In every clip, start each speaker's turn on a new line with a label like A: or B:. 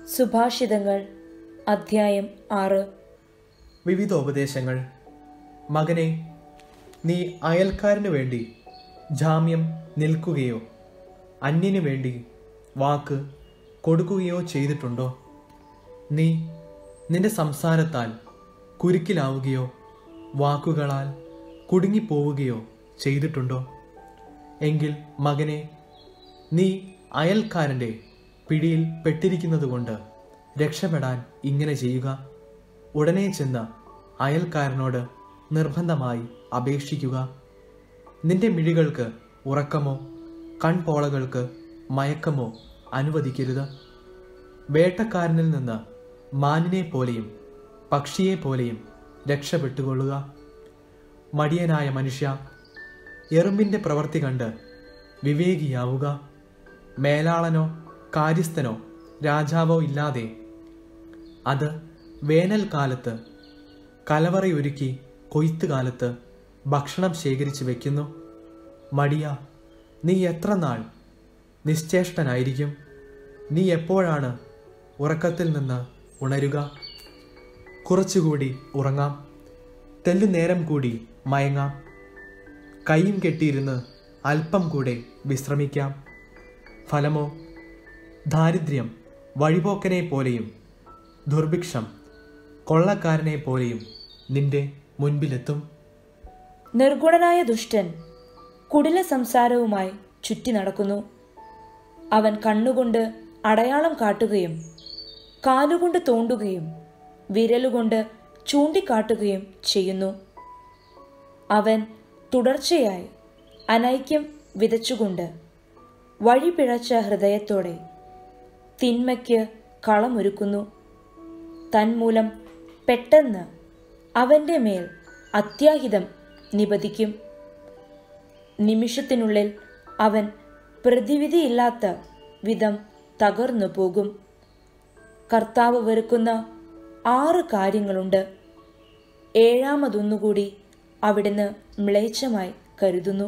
A: സുഭാഷിതങ്ങൾ അധ്യായം ആറ്
B: വിവിധ ഉപദേശങ്ങൾ മകനെ നീ അയൽക്കാരനു വേണ്ടി ജാമ്യം നിൽക്കുകയോ അന്യനു വേണ്ടി വാക്ക് കൊടുക്കുകയോ ചെയ്തിട്ടുണ്ടോ നീ നിന്റെ സംസാരത്താൽ കുരുക്കിലാവുകയോ വാക്കുകളാൽ കുടുങ്ങിപ്പോവുകയോ ചെയ്തിട്ടുണ്ടോ എങ്കിൽ മകനെ നീ അയൽക്കാരൻ്റെ പിടിയിൽ പെട്ടിരിക്കുന്നതുകൊണ്ട് രക്ഷപ്പെടാൻ ഇങ്ങനെ ചെയ്യുക ഉടനെ ചെന്ന് അയൽക്കാരനോട് നിർബന്ധമായി അപേക്ഷിക്കുക നിന്റെ മിഴികൾക്ക് ഉറക്കമോ കൺപോളകൾക്ക് മയക്കമോ അനുവദിക്കരുത് വേട്ടക്കാരനിൽ നിന്ന് മാനിനെ പോലെയും പക്ഷിയെ പോലെയും രക്ഷപ്പെട്ടുകൊള്ളുക മടിയനായ മനുഷ്യ എറുമ്പിന്റെ പ്രവൃത്തി കണ്ട് വിവേകിയാവുക മേലാളനോ കാര്യസ്ഥനോ രാജാവോ ഇല്ലാതെ അത് വേനൽക്കാലത്ത് കലവറയൊരുക്കി കൊയ്ത്തുകാലത്ത് ഭക്ഷണം ശേഖരിച്ചു വെക്കുന്നു മടിയ നീ എത്ര നാൾ നിശ്ചേഷ്ടനായിരിക്കും നീ എപ്പോഴാണ് ഉറക്കത്തിൽ നിന്ന് ഉണരുക കുറച്ചുകൂടി ഉറങ്ങാം തെല്ലു നേരം കൂടി മയങ്ങാം കൈയും കെട്ടിയിരുന്ന് അല്പം കൂടെ വിശ്രമിക്കാം ഫലമോ ദാരിദ്ര്യം വഴിപോക്കനെ പോലെയും ദുർഭിക്ഷം കൊള്ളക്കാരനെ പോലെയും നിന്റെ മുൻപിലെത്തും
A: നിർഗുണനായ ദുഷ്ടൻ കുടില സംസാരവുമായി ചുറ്റി നടക്കുന്നു അവൻ കണ്ണുകൊണ്ട് അടയാളം കാട്ടുകയും കാലുകൊണ്ട് തോണ്ടുകയും വിരലുകൊണ്ട് ചൂണ്ടിക്കാട്ടുകയും ചെയ്യുന്നു അവൻ തുടർച്ചയായി അനൈക്യം വിതച്ചുകൊണ്ട് വഴി പിഴച്ച ഹൃദയത്തോടെ തിന്മയ്ക്ക് കളമൊരുക്കുന്നു തന്മൂലം പെട്ടെന്ന് അവന്റെ മേൽ അത്യാഹിതം നിപതിക്കും നിമിഷത്തിനുള്ളിൽ അവൻ പ്രതിവിധിയില്ലാത്ത വിധം തകർന്നു പോകും കർത്താവ് വെറുക്കുന്ന ആറ് കാര്യങ്ങളുണ്ട് ഏഴാമതൊന്നുകൂടി അവിടുന്ന് മ്ലേച്ഛമായി കരുതുന്നു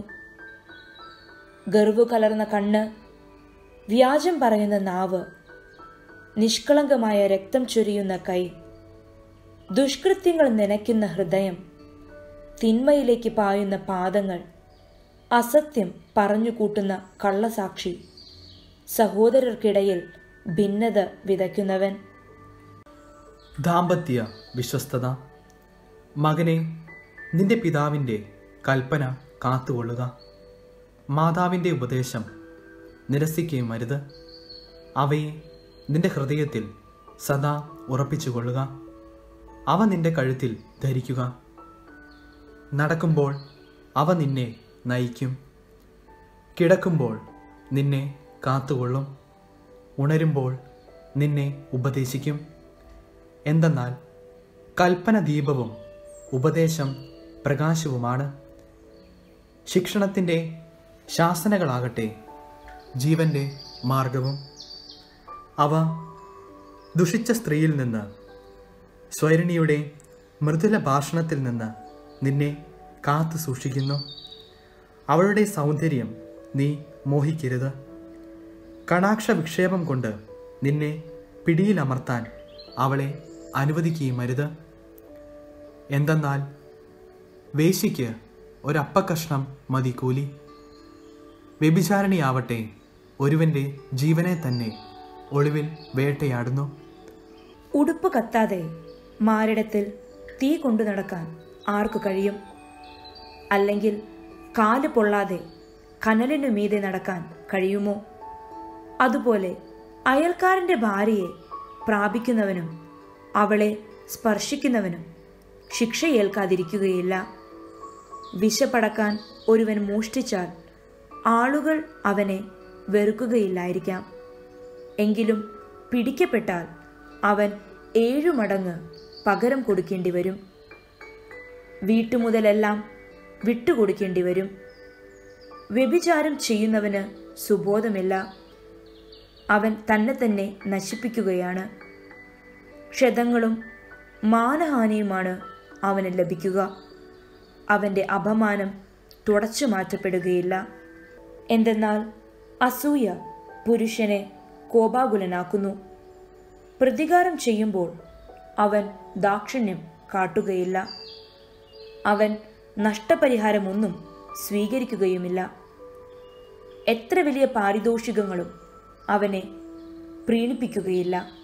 A: ഗർവു കലർന്ന കണ്ണ് വ്യാജം പറയുന്ന നാവ് നിഷ്കളങ്കമായ രക്തം ചൊരിയുന്ന കൈ ദുഷ്കൃത്യങ്ങൾ നനയ്ക്കുന്ന ഹൃദയം തിന്മയിലേക്ക് പായുന്ന പാദങ്ങൾ അസത്യം പറഞ്ഞുകൂട്ടുന്ന കള്ളസാക്ഷി സഹോദരർക്കിടയിൽ ഭിന്നത വിതയ്ക്കുന്നവൻ
B: ദാമ്പത്യ വിശ്വസ്തത മകനെ നിന്റെ പിതാവിൻ്റെ കൽപ്പന കാത്തുകൊള്ളുക മാതാവിൻ്റെ ഉപദേശം നിരസിക്കുകയും അരുത് അവയെ നിന്റെ ഹൃദയത്തിൽ സദാ ഉറപ്പിച്ചുകൊള്ളുക അവ നിന്റെ കഴുത്തിൽ ധരിക്കുക നടക്കുമ്പോൾ അവ നിന്നെ നയിക്കും കിടക്കുമ്പോൾ നിന്നെ കാത്തുകൊള്ളും ഉണരുമ്പോൾ നിന്നെ ഉപദേശിക്കും എന്തെന്നാൽ കൽപ്പന ദീപവും ഉപദേശം പ്രകാശവുമാണ് ശിക്ഷണത്തിൻ്റെ ശാസനകളാകട്ടെ ജീവന്റെ മാർഗവും അവ ദുഷിച്ച സ്ത്രീയിൽ നിന്ന് സ്വൈരണിയുടെ മൃദുല ഭാഷണത്തിൽ നിന്ന് നിന്നെ കാത്തു സൂക്ഷിക്കുന്നു അവളുടെ സൗന്ദര്യം നീ മോഹിക്കരുത് കടാക്ഷ വിക്ഷേപം കൊണ്ട് നിന്നെ പിടിയിലമർത്താൻ അവളെ അനുവദിക്കുകയും അരുത് എന്തെന്നാൽ വേശിക്ക് ഒരപ്പക്കഷ്ണം മതി കൂലി വ്യഭിചാരിണിയാവട്ടെ ഒരുവന്റെ ജീവനെ തന്നെ ഒളിവിൽ വേട്ടയാടുന്നു
A: ഉടുപ്പ് കത്താതെ മാരിടത്തിൽ തീ കൊണ്ടു നടക്കാൻ ആർക്കു കഴിയും അല്ലെങ്കിൽ കാല് പൊള്ളാതെ കനലിനു മീതെ നടക്കാൻ കഴിയുമോ അതുപോലെ അയൽക്കാരന്റെ ഭാര്യയെ പ്രാപിക്കുന്നവനും അവളെ സ്പർശിക്കുന്നവനും ശിക്ഷയേൽക്കാതിരിക്കുകയില്ല വിശപ്പടക്കാൻ ഒരുവൻ മോഷ്ടിച്ചാൽ ആളുകൾ അവനെ വെറുക്കുകയില്ലായിരിക്കാം എങ്കിലും പിടിക്കപ്പെട്ടാൽ അവൻ ഏഴു മടങ്ങ് പകരം കൊടുക്കേണ്ടി വരും വീട്ടുമുതലെല്ലാം വിട്ടുകൊടുക്കേണ്ടി വരും വ്യഭിചാരം ചെയ്യുന്നവന് സുബോധമില്ല അവൻ തന്നെ തന്നെ നശിപ്പിക്കുകയാണ് ക്ഷതങ്ങളും മാനഹാനിയുമാണ് അവന് ലഭിക്കുക അവൻ്റെ അപമാനം തുടച്ചു മാറ്റപ്പെടുകയില്ല എന്തെന്നാൽ അസൂയ പുരുഷനെ കോപാകുലനാക്കുന്നു പ്രതികാരം ചെയ്യുമ്പോൾ അവൻ ദാക്ഷിണ്യം കാട്ടുകയില്ല അവൻ നഷ്ടപരിഹാരമൊന്നും സ്വീകരിക്കുകയുമില്ല എത്ര വലിയ പാരിതോഷികങ്ങളും അവനെ പ്രീണിപ്പിക്കുകയില്ല